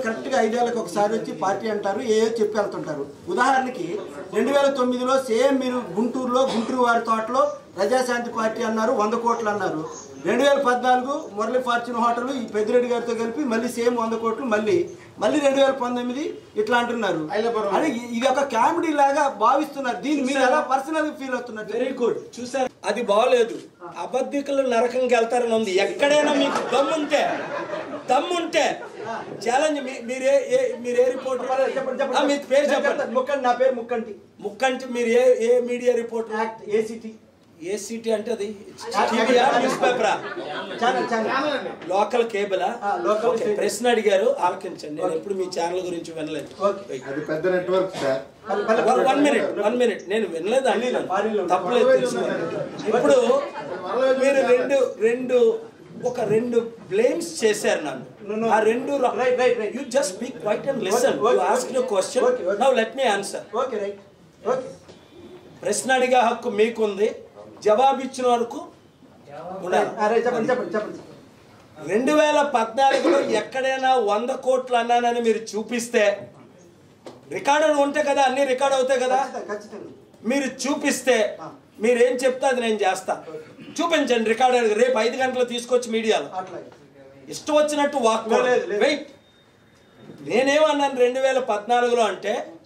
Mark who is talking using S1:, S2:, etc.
S1: కరెక్ట్గా ఐదేళ్ళకి ఒకసారి వచ్చి పార్టీ అంటారు ఏ ఏ చెప్పి వెళ్తుంటారు ఉదాహరణకి రెండు వేల తొమ్మిదిలో సేమ్ మీరు గుంటూరులో గుంటూరు వారి తోటలో ప్రజాశాంతి పార్టీ అన్నారు వంద కోట్లు అన్నారు రెండు వేల పద్నాలుగు మురళి ఫార్చ్యూన్ హోటల్ ఈ పెద్దిరెడ్డి గారితో కలిపి మళ్ళీ సేమ్ వంద కోట్లు మళ్ళీ మళ్ళీ రెండు వేల పంతొమ్మిది ఇట్లా అంటున్నారు అని ఇది ఒక కామెడీ లాగా భావిస్తున్నారు దీన్ని మీరు ఎలా పర్సనల్ ఫీల్ అవుతున్నారు
S2: వెరీ గుడ్ చూసారు అది బాగలేదు అబద్ధికులు నరకంకి వెళ్తారని ఉంది ఎక్కడైనా మీకు దమ్ముంటే దమ్ముంటే ఛాలెంజ్ మీరే ఏ మీరు ఏ రిపోర్టర్
S1: చెప్పండి చెప్పండి
S2: ఆ, మీ పేరు
S1: నేను
S2: చెప్పండి
S1: చెప్తాను. ముక్కంటి నా పేరు ముక్కంటి
S2: ముక్కంటి మీరు ఏ ఏ media reporter
S1: act ACT
S2: ACT అంటే అది టీవీయా న్యూస్ పేపరా
S1: ఛానల్ ఛానల్
S2: లోకల్ కేబులా
S1: ఆ, local
S2: ఓకే,
S1: cable.
S2: ప్రశ్న అడిగారు ఆలకించండి నేను ఎప్పుడు మీ ఛానల్ గురించి వినలేదు
S1: ఓకే
S3: అది పెద్ద నెట్వర్క్ సార్
S1: పల్ల- పల్ల-
S2: వన్ మినిట్ వన్ మినిట్ నేను వినలేదు
S1: తెలీదు, ఫారిన్లో
S2: అంటున్నాను.
S1: ఉంది.
S2: తప్పలేదు తెలుసు ఇప్పుడు మీరు రెండు రెండు ఒక రెండు బ్లేమ్స్ చేశారు
S1: No,
S2: నన్ను
S1: no.
S2: ఆ రెండు
S1: Right, right, right.
S2: You just speak quiet and listen
S1: Okay,
S2: you
S1: okay,
S2: ask your question
S1: Okay, okay.
S2: Now let me answer
S1: okay right okay
S2: ప్రశ్న అడిగే హక్కు మీకుంది జవాబు ఇచ్చిన వరకు ఉండాలి
S1: అరే చెప్పండి చెప్పండి చెప్పండి
S2: రెండు వేల పద్నాలుగులో ఎక్కడైనా వంద కోట్లు అన్నానని మీరు చూపిస్తే రికార్డు ఉంటే కదా అన్ని రికార్డ్ అవుతాయి కదా
S1: ఖచ్చితంగా, ఖచ్చితంగా
S2: మీరు చూపిస్తే మీరేం చెప్తే అది నేను చేస్తా చూపించండి రికార్డు రేపు ఐదు గంటలు తీసుకొచ్చి మీడియాలో
S1: అట్లాగే
S2: ఇష్టం వచ్చినట్టు వాక్
S1: లేదు, లేదు.
S2: వెయిట్ నేనేమన్నాను రెండు వేల పద్నాలుగులో అంటే